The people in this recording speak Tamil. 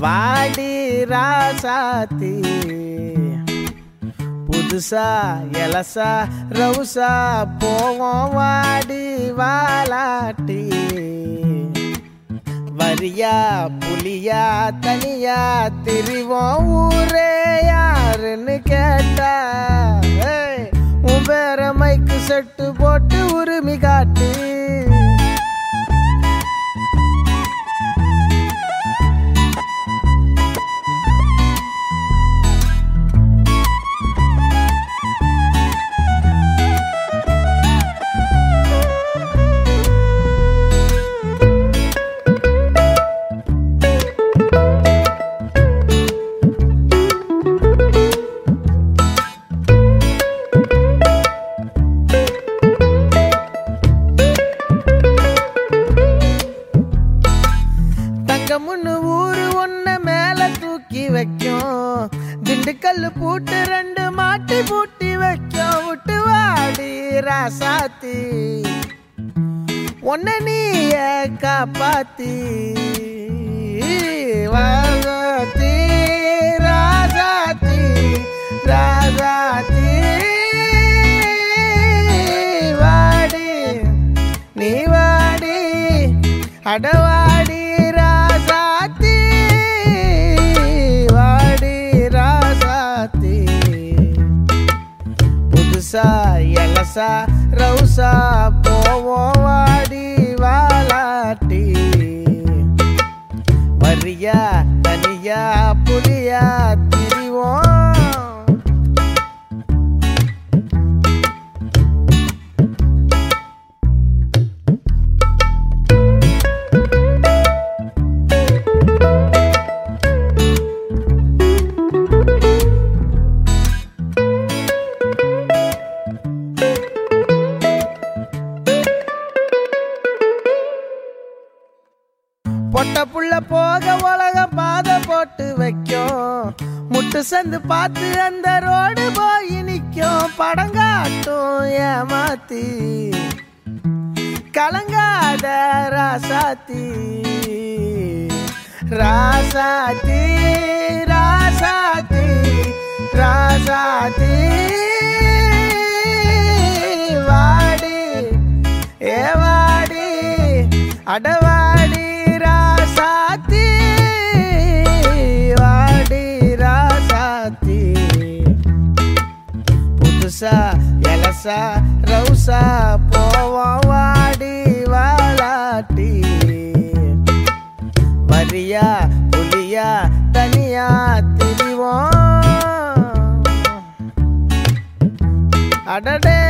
வாடி ராசாத்தி புதுசா எலசா ரவுசா போவோம் வாடி வாலாட்டி வரியா புலியா தனியா திரிவோம் ஊரே யாருன்னு கேட்டா ஏய், உன் பேர மைக்கு செட்டு போட்டு உரிமை காட்டு தங்கமுன்னு ஊரு ஒன்ன மேல தூக்கி வைக்கும் திண்டுக்கல் பூட்டு ரெண்டு மாட்டி பூட்டி வைக்கும் விட்டு வாடி ராசாத்தி ஒன்ன நீய காப்பாத்தி வாசாத்தி ராசாத்தி ராசாத்தி வாடி நீ வாடி அடவாடி ராசாத்தி வாடி ராசாத்தி புதுசா எலசா ரவுசா போவோம் வாடி வாலாட்டி வரியா தனியா புலியா திரிவோம் பொட்ட புள்ள போக உலகம் பாதை போட்டு வைக்கும் முட்டு சந்து பார்த்து அந்த ரோடு போய் நிற்கும் படங்காட்டும் ஏமாத்தி கலங்காத ராசாத்தி ராசாத்தி ராசாத்தி ராசாத்தி வாடி ஏ வாடி அடவாடி ராசாத்தி வாடி ராசாத்தி புதுசா எலசா ரவுசா போவோம் வாடி வாலாட்டி வரியா புலியா தனியா திரிவோம் அடடே